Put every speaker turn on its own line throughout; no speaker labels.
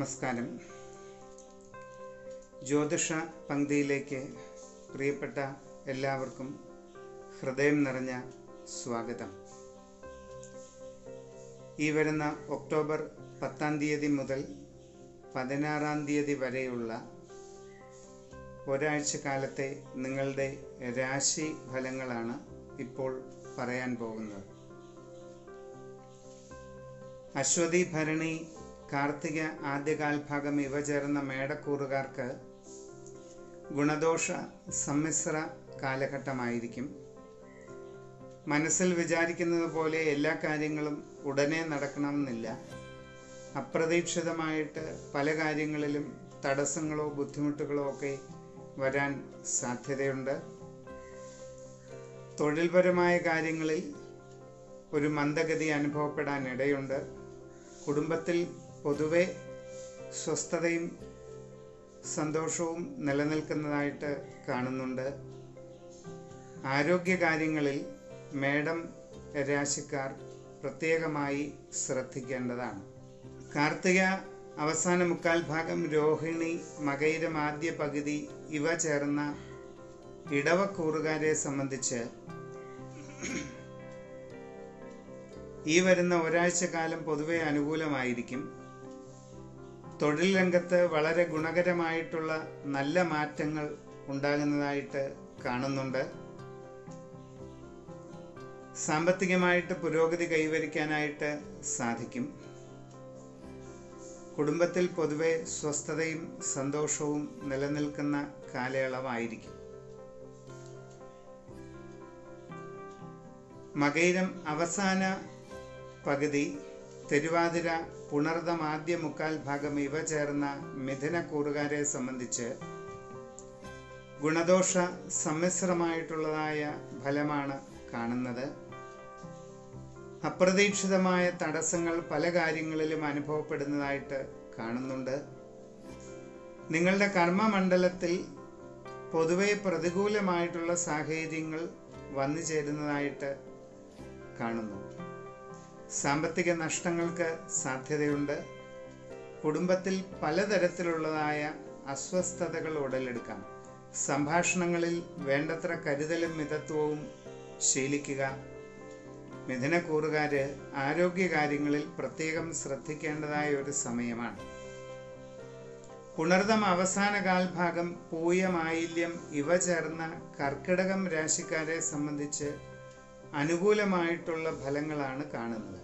നമസ്കാരം ജ്യോതിഷ പങ്ക്തിയിലേക്ക് പ്രിയപ്പെട്ട എല്ലാവർക്കും ഹൃദയം നിറഞ്ഞ സ്വാഗതം ഈ വരുന്ന ഒക്ടോബർ പത്താം തീയതി മുതൽ പതിനാറാം തീയതി വരെയുള്ള ഒരാഴ്ച കാലത്തെ നിങ്ങളുടെ രാശി ഫലങ്ങളാണ് ഇപ്പോൾ പറയാൻ പോകുന്നത് അശ്വതി ഭരണി കാർത്തിക ആദ്യകാൽഭാഗം ഇവ ചേർന്ന മേടക്കൂറുകാർക്ക് ഗുണദോഷ സമ്മിശ്ര കാലഘട്ടമായിരിക്കും മനസ്സിൽ വിചാരിക്കുന്നത് പോലെ എല്ലാ കാര്യങ്ങളും ഉടനെ നടക്കണമെന്നില്ല അപ്രതീക്ഷിതമായിട്ട് പല കാര്യങ്ങളിലും തടസ്സങ്ങളോ ബുദ്ധിമുട്ടുകളോ ഒക്കെ വരാൻ സാധ്യതയുണ്ട് തൊഴിൽപരമായ കാര്യങ്ങളിൽ ഒരു മന്ദഗതി അനുഭവപ്പെടാൻ ഇടയുണ്ട് കുടുംബത്തിൽ പൊതുവെ സ്വസ്ഥതയും സന്തോഷവും നിലനിൽക്കുന്നതായിട്ട് കാണുന്നുണ്ട് ആരോഗ്യകാര്യങ്ങളിൽ മേടം രാശിക്കാർ പ്രത്യേകമായി ശ്രദ്ധിക്കേണ്ടതാണ് കാർത്തിക അവസാന മുക്കാൽ ഭാഗം രോഹിണി മകയിരം ആദ്യ പകുതി ഇവ ചേർന്ന ഇടവക്കൂറുകാരെ സംബന്ധിച്ച് ഈ വരുന്ന ഒരാഴ്ച കാലം പൊതുവെ അനുകൂലമായിരിക്കും തൊഴിൽ രംഗത്ത് വളരെ ഗുണകരമായിട്ടുള്ള നല്ല മാറ്റങ്ങൾ ഉണ്ടാകുന്നതായിട്ട് കാണുന്നുണ്ട് സാമ്പത്തികമായിട്ട് പുരോഗതി കൈവരിക്കാനായിട്ട് സാധിക്കും കുടുംബത്തിൽ പൊതുവെ സ്വസ്ഥതയും സന്തോഷവും നിലനിൽക്കുന്ന കാലയളവായിരിക്കും മകയിരം അവസാന പകുതി തിരുവാതിര പുണർദം ആദ്യ മുക്കാൽ ഭാഗം ഇവ ചേർന്ന മിഥുന കൂറുകാരെ സംബന്ധിച്ച് ഗുണദോഷ സമ്മിശ്രമായിട്ടുള്ളതായ ഫലമാണ് കാണുന്നത് അപ്രതീക്ഷിതമായ തടസ്സങ്ങൾ പല കാര്യങ്ങളിലും അനുഭവപ്പെടുന്നതായിട്ട് കാണുന്നുണ്ട് നിങ്ങളുടെ കർമ്മമണ്ഡലത്തിൽ പൊതുവെ പ്രതികൂലമായിട്ടുള്ള സാഹചര്യങ്ങൾ വന്നു ചേരുന്നതായിട്ട് കാണുന്നു സാമ്പത്തിക നഷ്ടങ്ങൾക്ക് സാധ്യതയുണ്ട് കുടുംബത്തിൽ പലതരത്തിലുള്ളതായ അസ്വസ്ഥതകൾ ഉടലെടുക്കാം സംഭാഷണങ്ങളിൽ വേണ്ടത്ര കരുതലും മിതത്വവും ശീലിക്കുക മിഥുനക്കൂറുകാര് ആരോഗ്യകാര്യങ്ങളിൽ പ്രത്യേകം ശ്രദ്ധിക്കേണ്ടതായ ഒരു സമയമാണ് പുണർദം അവസാന കാൽഭാഗം പൂയമായില്യം ഇവ ചേർന്ന കർക്കിടകം രാശിക്കാരെ സംബന്ധിച്ച് അനുകൂലമായിട്ടുള്ള ഫലങ്ങളാണ് കാണുന്നത്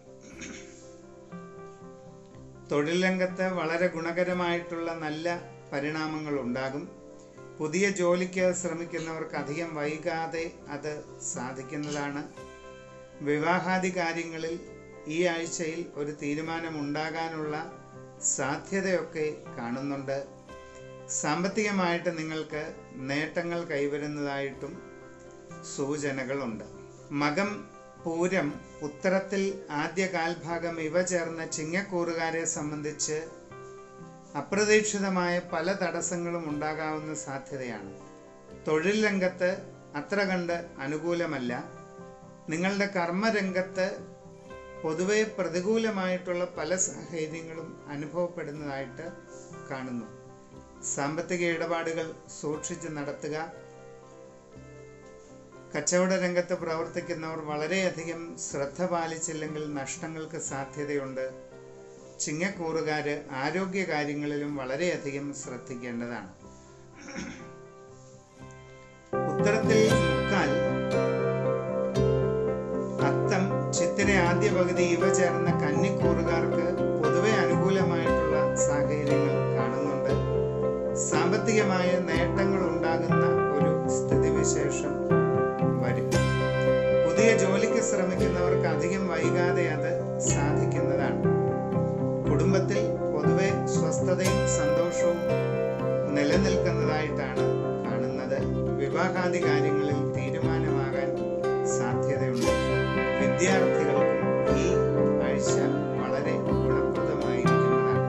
തൊഴിൽ രംഗത്ത് വളരെ ഗുണകരമായിട്ടുള്ള നല്ല പരിണാമങ്ങൾ ഉണ്ടാകും പുതിയ ജോലിക്ക് ശ്രമിക്കുന്നവർക്ക് അധികം വൈകാതെ അത് സാധിക്കുന്നതാണ് വിവാഹാദി കാര്യങ്ങളിൽ ഈ ആഴ്ചയിൽ ഒരു തീരുമാനമുണ്ടാകാനുള്ള സാധ്യതയൊക്കെ കാണുന്നുണ്ട് സാമ്പത്തികമായിട്ട് നിങ്ങൾക്ക് നേട്ടങ്ങൾ കൈവരുന്നതായിട്ടും സൂചനകളുണ്ട് മകം പൂരം ഉത്തരത്തിൽ ആദ്യ കാൽഭാഗം ഇവ ചേർന്ന ചിങ്ങക്കൂറുകാരെ സംബന്ധിച്ച് അപ്രതീക്ഷിതമായ പല തടസ്സങ്ങളും ഉണ്ടാകാവുന്ന സാധ്യതയാണ് തൊഴിൽ രംഗത്ത് അത്ര കണ്ട് അനുകൂലമല്ല നിങ്ങളുടെ കർമ്മരംഗത്ത് പൊതുവെ പ്രതികൂലമായിട്ടുള്ള പല സാഹചര്യങ്ങളും അനുഭവപ്പെടുന്നതായിട്ട് കാണുന്നു സാമ്പത്തിക ഇടപാടുകൾ സൂക്ഷിച്ച് നടത്തുക കച്ചവട രംഗത്ത് പ്രവർത്തിക്കുന്നവർ വളരെയധികം ശ്രദ്ധ പാലിച്ചില്ലെങ്കിൽ നഷ്ടങ്ങൾക്ക് സാധ്യതയുണ്ട് ചിങ്ങക്കൂറുകാര് ആരോഗ്യ കാര്യങ്ങളിലും വളരെയധികം ശ്രദ്ധിക്കേണ്ടതാണ് ഉത്തരത്തിൽ മുക്കാൽ അത്തം ചിത്തിര ആദ്യ പകുതി ഇവ ചേർന്ന കന്നിക്കൂറുകാർക്ക് പൊതുവെ അനുകൂലമായിട്ടുള്ള സാഹചര്യങ്ങൾ കാണുന്നുണ്ട് സാമ്പത്തികമായ നേട്ടങ്ങൾ ഉണ്ടാകുന്ന ഒരു സ്ഥിതിവിശേഷം വരും പുതിയ ജോലിക്ക് ശ്രമിക്കുന്നവർക്ക് അധികം വൈകാതെ അത് സാധിക്കുന്നതാണ് കുടുംബത്തിൽ പൊതുവെ സ്വസ്ഥതയും സന്തോഷവും നിലനിൽക്കുന്നതായിട്ടാണ് കാണുന്നത് വിവാഹാദി കാര്യങ്ങളിൽ തീരുമാനമാകാൻ സാധ്യതയുണ്ട് വിദ്യാർത്ഥികൾക്കും ഈ ആഴ്ച വളരെ ഗുണപ്രദമായിരിക്കുന്നതാണ്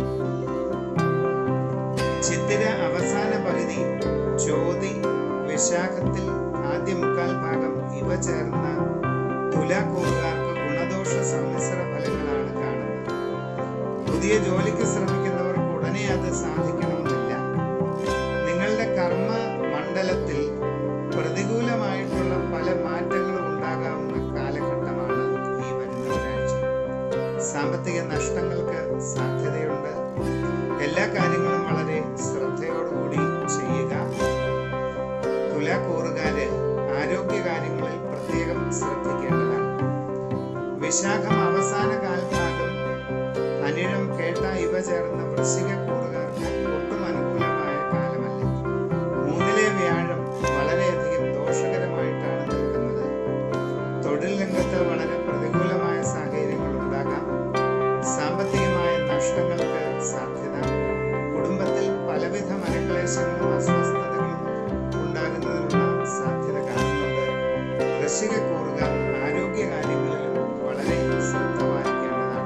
ചിത്തിര അവസാന പകുതി ചോതി വിശാഖത്തിൽ ആദ്യ മുക്കാൽ ഭാഗം ഇവ ചേർന്ന തുലാക്കൂറുകാർക്ക് ഗുണദോഷ സമ്മിശ്ര ഫലങ്ങളാണ് കാണുന്നത് പുതിയ ജോലിക്ക് ശ്രമിക്കുന്നവർക്ക് ഉടനെ അത് സാധിക്കണമെന്നില്ല നിങ്ങളുടെ കർമ്മ മണ്ഡലത്തിൽ പ്രതികൂലമായിട്ടുള്ള പല മാറ്റങ്ങളും ഉണ്ടാകാവുന്ന കാലഘട്ടമാണ് ഈ വരുന്ന ഒരാഴ്ച സാമ്പത്തിക നഷ്ടങ്ങൾക്ക് സാധ്യതയുണ്ട് എല്ലാ കാര്യങ്ങളും വളരെ ശ്രദ്ധയോടുകൂടി ചെയ്യുക തുലാക്കൂറുകാര് ആരോഗ്യ കാര്യങ്ങളിൽ പ്രത്യേകം ശ്രദ്ധിക്കേണ്ടതാണ് വിശാഖം അവസാന കാൽഭാഗം അനിഴം കേട്ട ഇവ ചേർന്ന വൃശ്ചിക കൂറുകാർക്ക് ഒട്ടും അനുകൂലമായ കാലമല്ല മൂന്നിലെ വ്യാഴം വളരെയധികം ദോഷകരമായിട്ടാണ് നിൽക്കുന്നത് തൊഴിൽ രംഗത്ത് വളരെ പ്രതികൂലമായ സാഹചര്യങ്ങൾ ഉണ്ടാകാം സാമ്പത്തികമായ നഷ്ടങ്ങൾക്ക് സാധ്യത കുടുംബത്തിൽ പലവിധ മനക്ലേശങ്ങളും അസ്വസ്ഥതകളും ഉണ്ടാകുന്നതിനുള്ള സാധ്യത കാണുന്നുണ്ട് വൃശ്ചിക കൂറുകാർ ആരോഗ്യ കാര്യങ്ങളിലും വളരെ ശ്രദ്ധ പാലിക്കേണ്ടതാണ്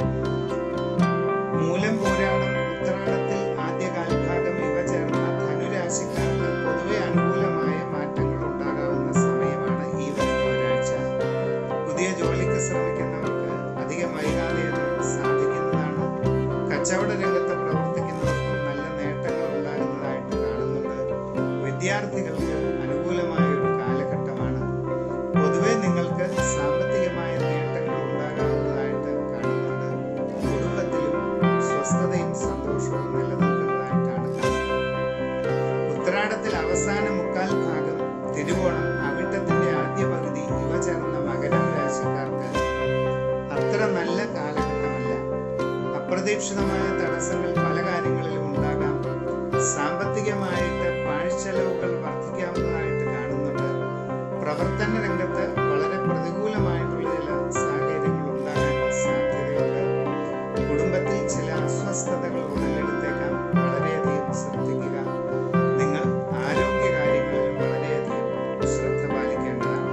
മൂലം പോരാടം ഉത്രാടത്തിൽ ആദ്യ കാൽഭാഗം ഇവ ചേർന്ന ധനുരാശിക്കാർക്ക് പൊതുവെ അനുകൂലമായ മാറ്റങ്ങൾ ഉണ്ടാകാവുന്ന സമയമാണ് ഈ വരുന്ന ഒരാഴ്ച പുതിയ ജോലിക്ക് ശ്രമിക്കുന്നവർക്ക് അധികം വൈകാതെ അത് സാധിക്കുന്നതാണ് കച്ചവട രംഗത്ത് പ്രവർത്തിക്കുന്നവർക്കും നല്ല നേട്ടങ്ങൾ ഉണ്ടാകുന്നതായിട്ട് കാണുന്നുണ്ട് വിദ്യാർത്ഥികൾക്ക് അനുകൂലമായ ഒരു കാലഘട്ടമാണ് പൊതുവെ നിങ്ങൾക്ക് സാമ്പത്തികമായ നേട്ടങ്ങൾ ഉണ്ടാകാവുന്നതായിട്ട് കാണുന്നുണ്ട് കുടുംബത്തിലും സ്വസ്ഥതയും സന്തോഷവും നിലനിൽക്കുന്നതായിട്ടാണ് കാണുന്നത് ഉത്രാടത്തിൽ അവസാന മുക്കാൽ ഭാഗം തിരുവോണം അവിട്ടത്തിന്റെ ആദ്യ പകുതി ഇവ ചേർന്ന മകരം രാശിക്കാർക്ക് അത്ര നല്ല കാലഘട്ടമല്ല അപ്രതീക്ഷിതമായ തടസ്സങ്ങൾ പല കാര്യങ്ങളിലും ഉണ്ടാകാം സാമ്പത്തികമായിട്ട് പാഴ്ചെലവുകൾ വർദ്ധിക്കാവുന്നതായിട്ട് കാണുന്നുണ്ട് പ്രവർത്തന രംഗത്ത് വളരെ പ്രതികൂലമായിട്ടുള്ള ചില സാഹചര്യങ്ങൾ ഉണ്ടാകാൻ സാധ്യതയുണ്ട് കുടുംബത്തിൽ ചില അസ്വസ്ഥതകൾ ഉടലെടുത്തേക്കാം വളരെയധികം ശ്രദ്ധിക്കുക നിങ്ങൾ ആരോഗ്യ കാര്യങ്ങളിലും വളരെയധികം ശ്രദ്ധ പാലിക്കേണ്ടതാണ്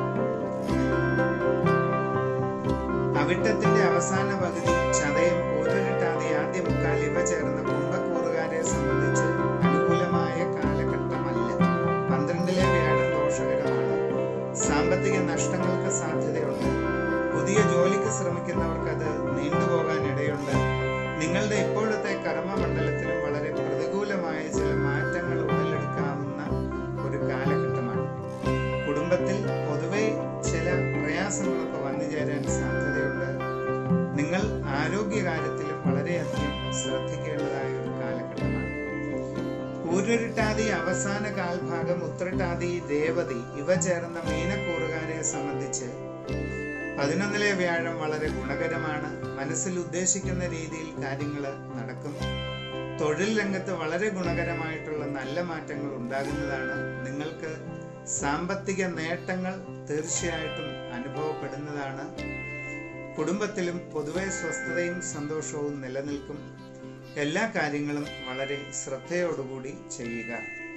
അവിട്ടത്തിന്റെ അവസാന പകുതി ചതയം പോരിട്ടാതെ ആദ്യ മുക്കാൽ ഇവ ചേർന്ന കുംഭക്കൂറുകാരെ സംബന്ധിച്ച് അനുകൂലമായ കാലഘട്ടമല്ല പന്ത്രണ്ടിലെ വ്യാഴം ദോഷകരമാണ് സാമ്പത്തിക നഷ്ടങ്ങൾക്ക് സാധ്യതയുണ്ട് പുതിയ ജോലിക്ക് ശ്രമിക്കുന്നവർക്ക് അത് നീണ്ടുപോകാൻ ഇടയുണ്ട് നിങ്ങളുടെ ഇപ്പോഴത്തെ കർമ്മമണ്ഡലത്തിലും വളരെ പ്രതികൂലമായ ചില മാറ്റങ്ങൾ ഉടലെടുക്കാവുന്ന ഒരു കാലഘട്ടമാണ് കുടുംബത്തിൽ പൊതുവെ ചില പ്രയാസങ്ങളൊക്കെ വന്നു ചേരാൻ സാധ്യതയുണ്ട് നിങ്ങൾ ആരോഗ്യകാര്യത്തിലും വളരെയധികം ശ്രദ്ധിക്കേണ്ടതായ ഒരു കാലഘട്ടമാണ് പൂരുരുട്ടാതി അവസാന കാൽഭാഗം ഉത്രട്ടാതി രേവതി ഇവ ചേർന്ന മീനക്കൂറുകാരെ സംബന്ധിച്ച് പതിനൊന്നിലെ വ്യാഴം വളരെ ഗുണകരമാണ് മനസ്സിൽ ഉദ്ദേശിക്കുന്ന രീതിയിൽ കാര്യങ്ങൾ നടക്കും തൊഴിൽ രംഗത്ത് വളരെ ഗുണകരമായിട്ടുള്ള നല്ല മാറ്റങ്ങൾ ഉണ്ടാകുന്നതാണ് നിങ്ങൾക്ക് സാമ്പത്തിക നേട്ടങ്ങൾ തീർച്ചയായിട്ടും അനുഭവപ്പെടുന്നതാണ് കുടുംബത്തിലും പൊതുവെ സ്വസ്ഥതയും സന്തോഷവും നിലനിൽക്കും എല്ലാ കാര്യങ്ങളും വളരെ ശ്രദ്ധയോടുകൂടി ചെയ്യുക